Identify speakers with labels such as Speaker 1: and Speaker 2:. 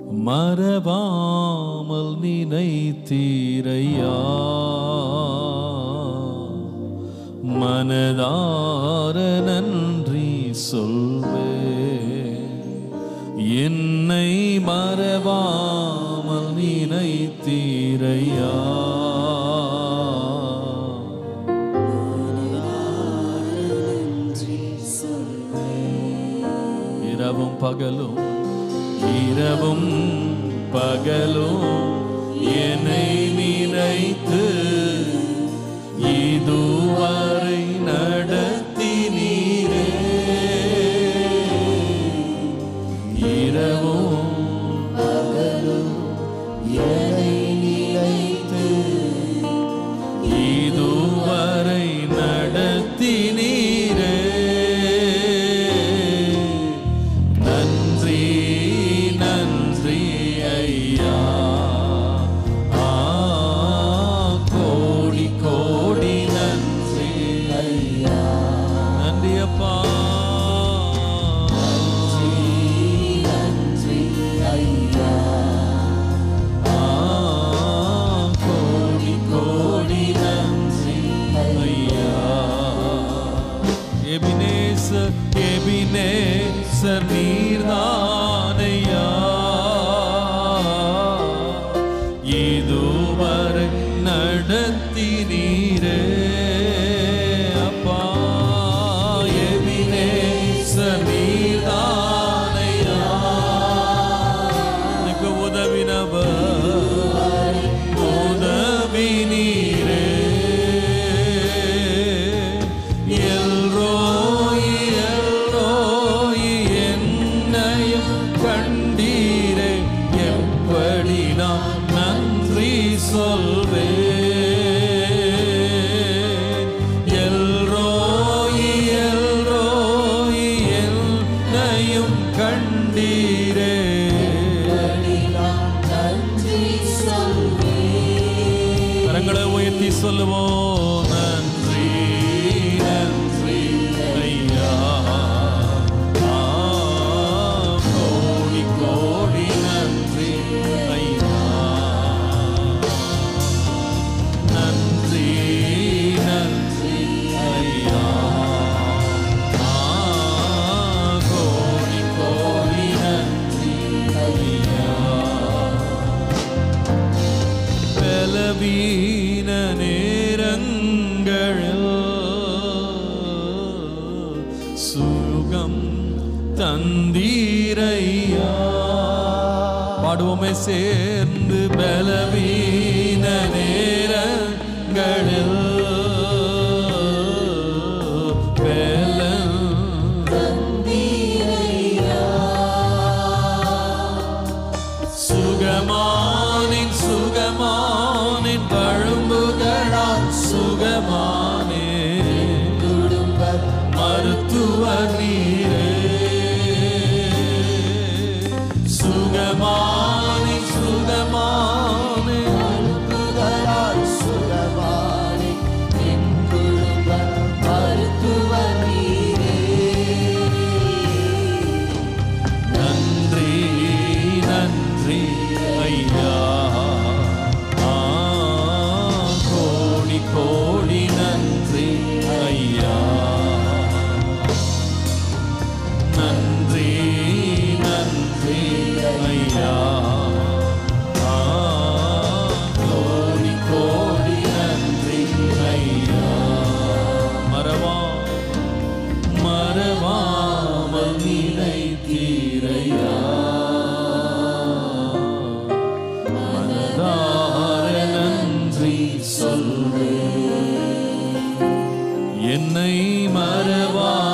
Speaker 1: மறவாமல் நினைத்தீரையா மனதார நன்றி சொல்வே என்னை மறவாமல் நினைத்தீரையா இரவும் பகலும் இரவும் பகலும் என்னை நினைத்து இதுவரை நடத்தினீரே இரவும் பகலும் என்னை நினைத்து இதுவரை நடத்தினீரே நன்றி நன்றி ஐயா ஆ கோடி கோடி நன்றி ஐயா நன்றி அப்பா நன்றி ஐயா ஆ கோடி கோடி நன்றி ஐயா எபினேசர் எபினேசர் நீர்தானையா இதுவரை நடத்தினீரே அப்பா எபினேசர் நீர்தானையா எனக்கு உதவினவர் உதவி நீரே எல்ரோய் எல்ரோய் என்னையும் கண்டீரே எப்படி நான் நன்றி சொல்வேன் எல்ரோய் எல்ரோய் என்னையும் கண்டீரே கரங்களை உயர்த்தி சொல்லுவோம் நன்றி நன்றி ஐயா ஆ, கோடி கோடி நன்றி ஐயா நன்றி நன்றி ஐயா ஆ, கோடி கோடி நன்றி ஐயா பலவீன நேரங்களில் சுகம் தந்தீரையா பாடுவோமே சேர்ந்து பலவீன நேரங்களில் பலன் சுகமானின் சுகமானின் தழும்புகளால் சுகமானே குடும்ப மருத்துவர் நீரே சுகமானின் சுகமானே நன்றி நன்றி ஐயா ஆ, கோடி கோடி நன்றி ஐயா நன்றி நன்றி ஐயா ஆ, கோடி கோடி நன்றி ஐயா மறவா மறவாமல் நினைத்தீரையா மனதார நன்றி சொல்வே என்னை மறவா